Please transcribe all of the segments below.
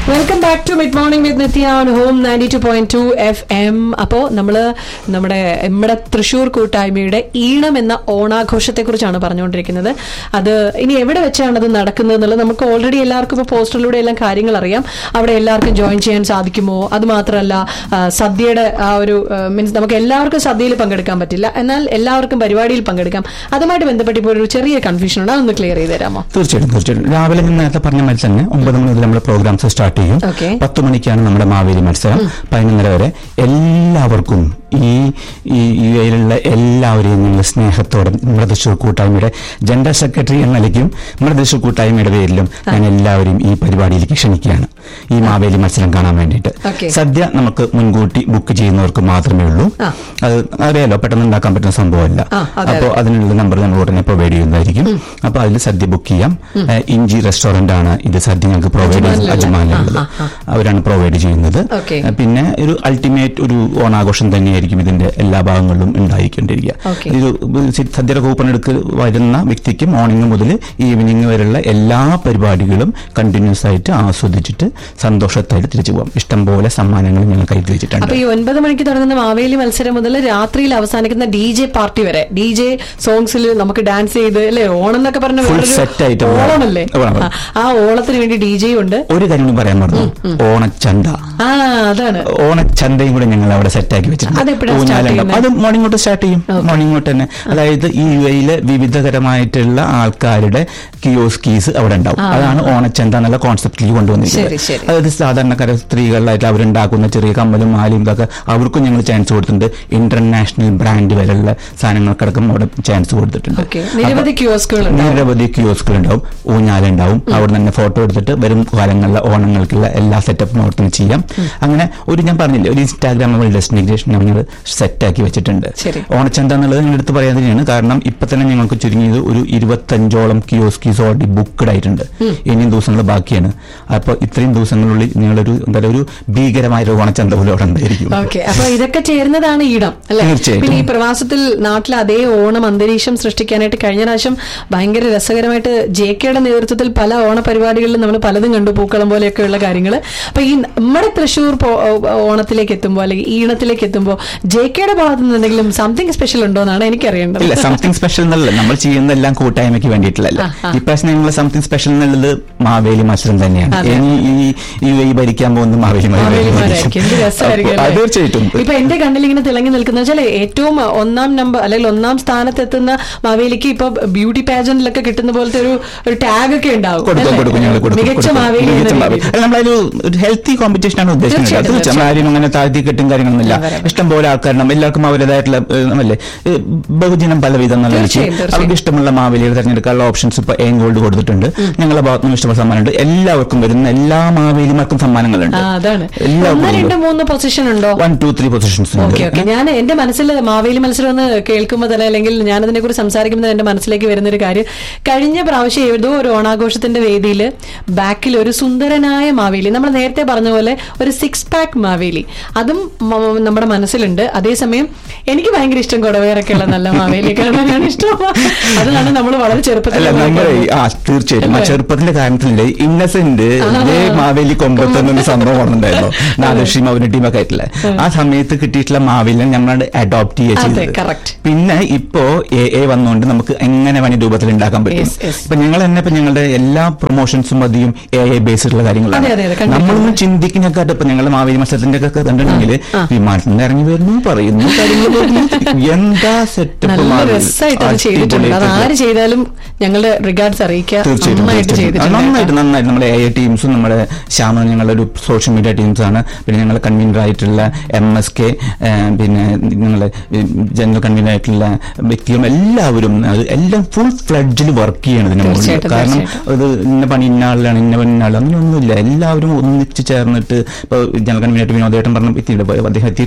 Welcome back to mid morning with Nithya on home ninety two point two F M അപ്പോൾ നമ്മൾ നമ്മുടെ നമ്മുടെ തൃശ്ശൂർ കൂട്ടായ്മയുടെ ഈണം എന്ന ഓണാഘോഷത്തെ കുറിച്ചാണ് പറഞ്ഞുകൊണ്ടിരിക്കുന്നത് അത് ഇനി എവിടെ വെച്ചാണ് അത് നടക്കുന്നത് എന്നുള്ളത് നമുക്ക് ഓൾറെഡി എല്ലാവർക്കും ഇപ്പോൾ പോസ്റ്ററിലൂടെ എല്ലാം കാര്യങ്ങൾ അറിയാം അവിടെ എല്ലാവർക്കും ജോയിൻ ചെയ്യാൻ സാധിക്കുമോ അത് മാത്രമല്ല ആ, സദ്യയുടെ ആ ഒരു മീൻസ് നമുക്ക് എല്ലാവർക്കും സദ്യയിൽ പങ്കെടുക്കാൻ പറ്റില്ല എന്നാൽ എല്ലാവർക്കും പരിപാടിയിൽ പങ്കെടുക്കാം അതുമായിട്ട് ബന്ധപ്പെട്ട് ഇപ്പോൾ ഒരു ചെറിയ കൺഫ്യൂഷൻ ഉണ്ട് അതൊന്ന് ക്ലിയർ ചെയ്ത് തരാമോ തീർച്ചയായിട്ടും തീർച്ചയായിട്ടും രാവിലെ ഞാൻ നേരത്തെ പറഞ്ഞ മാതിരി തന്നെ ഒമ്പത് മണി മുതൽ നമ്മുടെ പ്രോഗ്രാംസ് സ്റ്റാർട്ട് ചെയ്യും Okay. പത്ത് മണിക്കാണ് നമ്മുടെ മാവേലി മത്സരം പതിനൊന്നര വരെ എല്ലാവർക്കും ഈ ഈ യു എയിലുള്ള എല്ലാവരെയും ഞങ്ങൾ സ്നേഹത്തോടെ നമ്മുടെ തൃശ്ശൂർ കൂട്ടായ്മയുടെ ജനറൽ സെക്രട്ടറി എന്ന നിലയ്ക്കും നമ്മുടെ തൃശ്ശൂർ കൂട്ടായ്മയുടെ പേരിലും ഞാൻ എല്ലാവരെയും ഈ പരിപാടിയിലേക്ക് ക്ഷണിക്കുകയാണ് ഈ മാവേലി മത്സരം കാണാൻ വേണ്ടിയിട്ട് Okay. സദ്യ നമുക്ക് മുൻകൂട്ടി ബുക്ക് ചെയ്യുന്നവർക്ക് മാത്രമേ ഉള്ളൂ ആ. അത് അറിയാലോ പെട്ടെന്ന് ഉണ്ടാക്കാൻ പറ്റുന്ന സംഭവമല്ല ആ, അതെ, അപ്പോൾ അതിനുള്ള നമ്പർ നമ്മൾ ഉടനെ പ്രൊവൈഡ് ചെയ്യുന്നതായിരിക്കും അപ്പൊ അതിൽ സദ്യ ബുക്ക് ചെയ്യാം ഏഹ് ഇഞ്ചി റെസ്റ്റോറന്റ് ആണ് ഇത് സദ്യ ഞങ്ങൾക്ക് പ്രൊവൈഡ് ചെയ്യുന്നത് അജ്മാനിലുള്ള. അജ്മാനിലുള്ളത് ആ, ആ, അവരാണ് പ്രൊവൈഡ് ചെയ്യുന്നത് Okay. ഏഹ് പിന്നെ ഒരു അൾട്ടിമേറ്റ് ഒരു ഓണാഘോഷം തന്നെയായിരിക്കും ഇതിന്റെ എല്ലാ ഭാഗങ്ങളിലും ഉണ്ടായിക്കൊണ്ടിരിക്കുക Okay. ഒരു സി- സദ്യയുടെ കൂപ്പൺ എടുക്ക് വരുന്ന വ്യക്തിക്ക് മോർണിംഗ് മുതൽ ഈവനിങ് വരെയുള്ള എല്ലാ പരിപാടികളും കണ്ടിന്യൂസ് ആയിട്ട് ആസ്വദിച്ചിട്ട് സന്തോഷത്തായിട്ട് തിരിച്ചു പോകാം ഇഷ്ടംപോലെ സമ്മാനങ്ങൾ ഞങ്ങൾ കയ്യിൽ വെച്ചിട്ടുണ്ട് അപ്പൊ ഈ ഒൻപത് മണിക്ക് തുടങ്ങുന്ന മാവേലി മത്സരം മുതൽ രാത്രിയിൽ അവസാനിക്കുന്ന ഡി ജെ പാർട്ടി വരെ ഡി ജെ സോങ്സിൽ നമുക്ക് ഡാൻസ് ചെയ്ത് അല്ലെ ഓണം എന്നൊക്കെ പറഞ്ഞ Full വേറൊരു set ആയിട്ട് ഓണമല്ലേ ഓണം. ആ, ആ ഓണത്തിന് വേണ്ടി ഡി ജെ ഉണ്ട് ഒരു കാര്യം കൂടി പറയാൻ പറഞ്ഞു ഓണച്ചന്ത ആ അതാണ് ഓണച്ചന്തയും കൂടെ ഞങ്ങൾ അവിടെ സെറ്റാക്കി വെച്ചിട്ടുണ്ട് അതെപ്പോഴാ start ഊഞ്ഞാലുണ്ടാവും. ചെയ്യുന്നത്? അത് മോർണിംഗ് തൊട്ട് സ്റ്റാർട്ട് ചെയ്യും മോർണിംഗ് തൊട്ട് തന്നെ അതായത് ഈ യു എയിലെ വിവിധതരമായിട്ടുള്ള ആൾക്കാരുടെ കിയോസ്കീസ് അവിടെ ഉണ്ടാവും അതാണ് ഓണച്ചന്ത എന്നുള്ള കോൺസെപ്റ്റിൽ ശരി, കൊണ്ടുവന്നിരിക്കുന്നത് ശരി. അതായത് സാധാരണക്കാര സ്ത്രീകളിലായിട്ട് അവരുണ്ടാക്കുന്ന ചെറിയ കമ്മലും മാലയും ഇതൊക്കെ അവർക്കും ഞങ്ങൾ ചാൻസ് കൊടുത്തിട്ടുണ്ട് ഇന്റർനാഷണൽ ബ്രാൻഡ് വരെയുള്ള സാധനങ്ങൾക്കടക്കം അവിടെ ചാൻസ് കൊടുത്തിട്ടുണ്ട് ഓക്കെ നിരവധി കിയോസ്കുകൾ നിരവധി കിയോസ്കുകൾ ഉണ്ടാവും ഊഞ്ഞാലുണ്ടാവും അവിടെ തന്നെ ഫോട്ടോ എടുത്തിട്ട് വരും കാലങ്ങളിലെ ഓണങ്ങൾക്കുള്ള എല്ലാ സെറ്റപ്പും അവിടെ തന്നെ ചെയ്യാം അങ്ങനെ ഒരു ഞാൻ പറഞ്ഞില്ലേ ഒരു ഇൻസ്റ്റാഗ്രാമബിൾ ഡെസ്റ്റിനേഷൻ നമ്മൾ സെറ്റാക്കി വെച്ചിട്ടുണ്ട് ശരി. ഓണച്ചന്ത എന്നുള്ളത് ഞങ്ങൾ എടുത്ത് പറയാൻ തന്നെയാണ് കാരണം ഇപ്പൊ തന്നെ ഞങ്ങൾക്ക് ചുരുങ്ങിയത് ഒരു ഇരുപത്തഞ്ചോളം കിയോസ്കീസ് ഓൾറെഡി ബുക്ക്ഡ് ആയിട്ടുണ്ട് ഇനിയും ദിവസങ്ങൾ ബാക്കിയാണ് അപ്പോൾ ഇത്രയും ദിവസങ്ങളുള്ളിൽ നിങ്ങളൊരു എന്താ പറയുക ഒരു ഭീകരമായ ഒരു ഓണച്ചന്ത പോലെ അവിടെ ഉണ്ടായിരിക്കും ഓക്കെ അപ്പൊ ഇതൊക്കെ ചേരുന്നതാണ് ഈടം അല്ലെ തീർച്ചയായിട്ടും. പിന്നെ ഈ പ്രവാസത്തിൽ നാട്ടിൽ അതേ ഓണം അന്തരീക്ഷം സൃഷ്ടിക്കാനായിട്ട് കഴിഞ്ഞ പ്രാവശ്യം ഭയങ്കര രസകരമായിട്ട് ജെ കെയുടെ നേതൃത്വത്തിൽ പല ഓണ പരിപാടികളിലും നമ്മൾ പലതും കണ്ടു പൂക്കളം പോലെയൊക്കെയുള്ള കാര്യങ്ങൾ അപ്പൊ ഈ നമ്മുടെ തൃശ്ശൂർ പോ- ഓണത്തിലേക്ക് എത്തുമ്പോൾ അല്ലെങ്കിൽ ഈണത്തിലേക്ക് എത്തുമ്പോൾ ജെ കെയുടെ ഭാഗത്ത് നിന്ന് എന്തെങ്കിലും സംതിങ് സ്പെഷ്യൽ ഉണ്ടോ എന്നാണ് എനിക്കറിയേണ്ടത് ഇല്ല സംതിങ് സ്പെഷ്യൽ എന്നല്ല നമ്മൾ ചെയ്യുന്നതെല്ലാം കൂട്ടായ്മയ്ക്ക് വേണ്ടിയിട്ടുള്ളല്ല ആ, ആ. ഇപ്രാവശ്യം ഞങ്ങൾ സംതിങ് സ്പെഷ്യൽ എന്നുള്ളത് മാവേലി മത്സരം തന്നെയാണ് അതെ. ഇനി ഈ യു എ ഭരിക്കാൻ പോകുന്ന മാവേലി മാവേലിമാരായിരിക്കും എന്ത് രസമായിരിക്കും അപ്പോൾ അത് അല്ലേ? തീർച്ചയായിട്ടും ഇപ്പൊ എന്റെ കണ്ണിൽ ഇങ്ങനെ തിളങ്ങി നിൽക്കുന്ന വെച്ചാൽ ഏറ്റവും ഒന്നാം നമ്പർ അല്ലെങ്കിൽ ഒന്നാം സ്ഥാനത്തെത്തുന്ന മാവേലിക്ക് ഇപ്പൊ ബ്യൂട്ടി പാജന്റിലൊക്കെ കിട്ടുന്ന പോലത്തെ ഒരു ഒരു ടാഗ് ഒക്കെ ഉണ്ടാവും കൊടുക്കും അല്ലേ? കൊടുക്കും ഞങ്ങൾ കൊടുക്കും മികച്ച കൊടുക്കും. മാവേലി മികച്ച എന്ന മാവേലി. രീതിയിൽ. അല്ല, നമ്മളൊരു ഒരു ഹെൽത്തി കോമ്പറ്റീഷൻ ആണ് ഉദ്ദേശിക്കുന്നത് തീർച്ചയായിട്ടും, അത് നമ്മൾ ആരും അങ്ങനെ താഴ്ത്തി കെട്ടും കാര്യങ്ങളൊന്നുമില്ല അതെ, അതെ. ഇഷ്ടംപോലെ ആൾക്കാരണം എല്ലാവർക്കും അവരുടേതായിട്ടുള്ള ഏഹ്, അല്ലേ ഏഹ്, ബഹുജനം പലവിധം എന്നുള്ള നിലയ്ക്ക് തീർച്ചയായും, തീർച്ചയായും. അവർക്ക് ഇഷ്ടമുള്ള മാവേലികൾ തിരഞ്ഞെടുക്കാനുള്ള ഓപ്ഷൻസ് ഇപ്പൊ എം ഗോൾഡ് കൊടുത്തിട്ടുണ്ട് ഞങ്ങളുടെ ഭാഗത്തു നിന്ന് ഇഷ്ടമുള്ള സമ്മാനമുണ്ട് എല്ലാവർക്കും വരുന്ന എല്ലാ മാവേലിമാർക്കും സമ്മാനങ്ങളുണ്ട് ആ അതാണ് എല്ലാവർക്കും ഒന്ന് രണ്ട് ഉണ്ട്. മൂന്ന് പൊസിഷൻ ഉണ്ടോ one two three positions okay okay ഞാൻ എന്റെ മനസ്സിൽ മാവേലി മത്സരം ഒന്ന് കേൾക്കുമ്പോൾ തന്നെ അല്ലെങ്കിൽ ഞാൻ അതിനെ കുറിച്ച് സംസാരിക്കുമ്പോൾ എന്റെ മനസ്സിലേക്ക് വരുന്ന ഒരു കാര്യം കഴിഞ്ഞ പ്രാവശ്യം ഏതോ ഒരു ഓണാഘോഷത്തിന്റെ വേദിയിൽ ബാക്കിൽ ഒരു സുന്ദരനായ മാവേലി നമ്മൾ നേരത്തെ പറഞ്ഞ പോലെ ഒരു സിക്സ് പാക്ക് മാവേലി അതും മ- നമ്മുടെ മനസ്സിലുണ്ട് അതേസമയം എനിക്ക് ഭയങ്കര ഇഷ്ടം കൊടവേറൊക്കെ ഉള്ള നല്ല മാവേലി കാണാനാണ് ഇഷ്ടം അതാണ് നമ്മൾ വളരെ ചെറുപ്പത്തിൽ അല്ല നമ്മൾ ആ തീർച്ചയായിട്ടും ആ അല്ലേ? ചെറുപ്പത്തിന്റെ കാര്യത്തിലെ ഇന്നസെന്റ് ഇതേ മാവേലി കൊമ്പത്ത് എന്നൊരു സംഭവം വന്നിട്ടുണ്ടായിരുന്നു നാദൃഷി മൗന ടീമൊക്കെ ആയിട്ടില്ല ആ സമയത്ത് കിട്ടിയിട്ടുള്ള മാവേലിനെ നമ്മൾ അഡോപ്റ്റ് ചെയ്യുക അതെ, ചെയ്തത് correct. പിന്നെ ഇപ്പോ എ എ വന്നുകൊണ്ട് നമുക്ക് എങ്ങനെ വേണ രൂപത്തിൽ ഉണ്ടാക്കാൻ പറ്റും Yes, yes. ഇപ്പൊ ഞങ്ങൾ തന്നെ ഇപ്പൊ ഞങ്ങളുടെ എല്ലാ പ്രൊമോഷൻസും അധികം എ എ ബേസ്ഡുള്ള കാര്യങ്ങളാണ് അതെ, അതെ, അതെ, കണ്ടിട്ടുണ്ട്. നമ്മളൊന്നും ചിന്തിക്കുന്നേക്കാട്ട് ഇപ്പൊ ഞങ്ങൾ മാവേലി മത്സരത്തിന്റെ ഒക്കെ കണ്ടിട്ടുണ്ടെങ്കിൽ ആ. വിമാനത്തിൽ നിന്ന് ഇറങ്ങി വരുന്നു പറയുന്നു കാര്യങ്ങൾ പറയുന്നു. എന്താ സെറ്റപ്പ് നല്ല രസമായിട്ട് അത് ചെയ്തിട്ടുണ്ട് അത് ആര് ചെയ്താലും ഞങ്ങളുടെ റിഗാർഡ്സ് അറിയിക്കുക തീർച്ചയായിട്ടും നന്നായിട്ട് തീർച്ചയായിട്ടും. ചെയ്തിട്ടുണ്ട് നന്നായിട്ട് നന്നായിട്ട് നമ്മുടെ എ ഐ ടീംസും നമ്മുടെ ശ്യാമ ഞങ്ങളുടെ ഒരു സോഷ്യൽ മീഡിയ ടീംസ് ആണ് പിന്നെ ഞങ്ങളുടെ കൺവീനർ ആയിട്ടുള്ള എം എസ് കെ പിന്നെ ഞങ്ങളുടെ ജനറൽ കൺവീനർ ആയിട്ടുള്ള വ്യക്തികളും എല്ലാവരും അത് എല്ലാം ഫുൾ ഫ്ലഡ്ജിൽ വർക്ക് ചെയ്യണം ഇതിന് മുകളിൽ തീർച്ചയായിട്ടും, കാരണം തീർച്ചയായിട്ടും. അത് ഇന്ന പണി ഇന്ന ആളിലാണ് ഇന്ന പണി ഇന്ന ആളാണ് അങ്ങനെയൊന്നുമില്ല എല്ലാവരും ഒന്നിച്ച് ചേർന്നിട്ട് ഇപ്പോൾ ജനറൽ കൺവീനർ ആയിട്ട് വിനോദേട്ടൻ പറഞ്ഞു എത്തിയില്ല അദ്ദേഹം എത്തിയിട്ടില്ല എപ്പോഴും എത്തിയിട്ടില്ല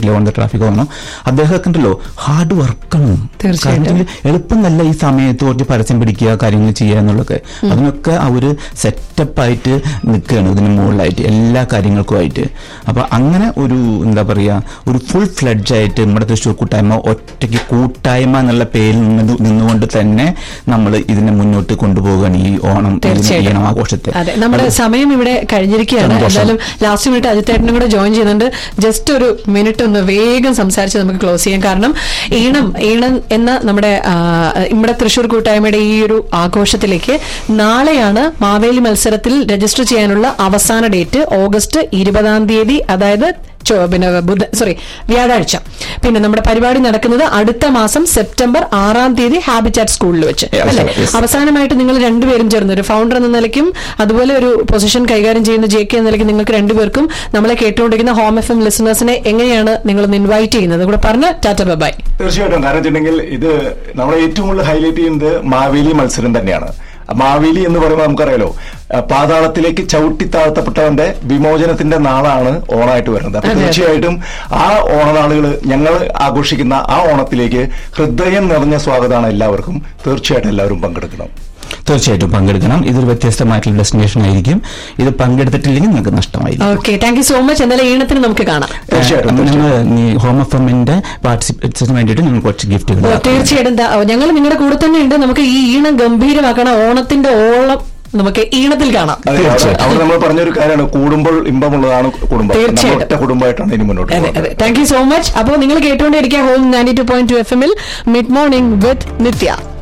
ട്രാഫിക് ഓൺ ദ ട്രാഫിക് ആണോ അദ്ദേഹമൊക്കെ ഉണ്ടല്ലോ ഹാർഡ് വർക്കാണ് തീർച്ചയായിട്ടും. കാരണം ഇതില് എളുപ്പം നല്ല ഈ സമയത്ത് കുറച്ച് പരസ്യം പിടിക്കുക കാര്യങ്ങൾ ചെയ്യുക എന്നുള്ളതൊക്കെ അതിനൊക്കെ അവര് സെറ്റപ്പ് ആയിട്ട് നിൽക്കുകയാണ് ഇതിന് മുകളിലായിട്ട് എല്ലാ കാര്യങ്ങൾക്കും ആയിട്ട് അപ്പൊ അങ്ങനെ ഒരു എന്താ പറയാ ഒരു ഫുൾ ഫ്ലഡ്ജ് ആയിട്ട് നമ്മുടെ തൃശ്ശൂർ കൂട്ടായ്മ ഒറ്റയ്ക്ക് കൂട്ടായ്മ എന്നുള്ള പേരിൽ നിന്ന് നിന്നുകൊണ്ട് തന്നെ നമ്മൾ ഇതിനെ മുന്നോട്ട് കൊണ്ടുപോവുകയാണ് ഈ ഓണം ഇതിനെ ഈ തീർച്ചയായിട്ടും ഓണം ആഘോഷത്തെ അതെ നമ്മുടെ സമയം ഇവിടെ കഴിഞ്ഞിരിക്കുകയാണ് സന്തോഷം. എന്തായാലും ലാസ്റ്റ് മിനിറ്റ് അജിത്തേട്ടനും കൂടെ ജോയിൻ ചെയ്യുന്നുണ്ട് ജസ്റ്റ് ഒരു മിനിറ്റ് ഒന്ന് വേഗം സംസാരിച്ച് നമുക്ക് ക്ലോസ് ചെയ്യാം കാരണം ഈണം ഈണം എന്ന നമ്മുടെ ആ, നമ്മുടെ തൃശൂർ കൂട്ടായ്മയുടെ ഈ ഒരു ആഘോഷത്തിലേക്ക് നാളെയാണ് മാവേലി മത്സരത്തിൽ രജിസ്റ്റർ ചെയ്യാനുള്ള അവസാന ഡേറ്റ് ഓഗസ്റ്റ് ഇരുപതാം തീയതി അതായത് ചൊ- പിന്നെ ബുധ സോറി വ്യാഴാഴ്ച പിന്നെ നമ്മുടെ പരിപാടി നടക്കുന്നത് അടുത്ത മാസം സെപ്റ്റംബർ ആറാം തീയതി ഹാബിറ്റാറ്റ് സ്കൂളിൽ വെച്ച് Yes, അല്ലെ yes. അവസാനമായിട്ട് നിങ്ങൾ രണ്ടുപേരും ചേർന്ന് ഒരു ഫൗണ്ടർ എന്ന നിലയ്ക്കും അതുപോലെ ഒരു പൊസിഷൻ കൈകാര്യം ചെയ്യുന്ന ജെ കെ എന്ന നിലയ്ക്ക് നിങ്ങൾക്ക് രണ്ടുപേർക്കും നമ്മളെ കേട്ടുകൊണ്ടിരിക്കുന്ന ഹോം എഫ് എം ലിസണേഴ്സിനെ എങ്ങനെയാണ് നിങ്ങൾ ഇൻവൈറ്റ് ചെയ്യുന്നത് കൂടെ പറഞ്ഞ് ടാറ്റ ബൈ തീർച്ചയായിട്ടും കാരണം വെച്ചിട്ടുണ്ടെങ്കിൽ ഇത് നമ്മളെ ഏറ്റവും കൂടുതൽ ഹൈലൈറ്റ് ചെയ്യുന്നത് മാവേലി മത്സരം തന്നെയാണ് മാവേലി എന്ന് പറയുമ്പോൾ നമുക്കറിയാലോ ആ, പാതാളത്തിലേക്ക് ചവിട്ടി താഴ്ത്തപ്പെട്ടവന്റെ വിമോചനത്തിന്റെ നാളാണ് ഓണമായിട്ട് വരുന്നത് അപ്പൊ അതെ, അതെ. തീർച്ചയായിട്ടും ആ ഓണനാളുകൾ ഞങ്ങൾ ആഘോഷിക്കുന്ന ആ ഓണത്തിലേക്ക് ഹൃദയം നിറഞ്ഞ സ്വാഗതമാണ് എല്ലാവർക്കും തീർച്ചയായിട്ടും എല്ലാവരും പങ്കെടുക്കണം തീർച്ചയായിട്ടും പങ്കെടുക്കണം ഇതൊരു വ്യത്യസ്തമായിട്ടുള്ള ഡെസ്റ്റിനേഷൻ ആയിരിക്കും ഇത് പങ്കെടുത്തിട്ടില്ലെങ്കിൽ നിങ്ങൾക്ക് നഷ്ടമായിരിക്കും okay thank you so much എന്തായാലും ഈണത്തിന് നമുക്ക് കാണാം തീർച്ചയായിട്ടും തീർച്ചയായിട്ടും. നിങ്ങൾ ഹോം എഫ് എമ്മിന്റെ പാർട്ടിസിപ്പേറ്റ്സിന് വേണ്ടിയിട്ട് ഞങ്ങൾ കുറച്ച് ഗിഫ്റ്റുകൾ ഓ, തീർച്ചയായിട്ടും ഞങ്ങൾ നിങ്ങളുടെ കൂടെ തന്നെ ഉണ്ട് നമുക്ക് ഈ ഈണം ഗംഭീരമാക്കണം ഓണത്തിന്റെ ഓളം നമുക്ക് ഈണത്തിൽ കാണാം അതെ, അവിടെ അവിടെ നമ്മൾ പറഞ്ഞൊരു കാര്യമാണ് കൂടുമ്പോൾ ഇമ്പമുള്ളതാണ് കുടുംബം നമ്മൾ തീർച്ചയായിട്ടും. ഒറ്റ കുടുംബമായിട്ടാണ് ഇനി മുന്നോട്ട് അതെ പോകുന്നത് അതെ താങ്ക് യു സോ മച്ച് അപ്പോൾ നിങ്ങൾ കേട്ടുകൊണ്ടിരിക്കുക home ninety two point two F എമ്മിൽ മിഡ് മോർണിംഗ് വിത്ത് നിത്യ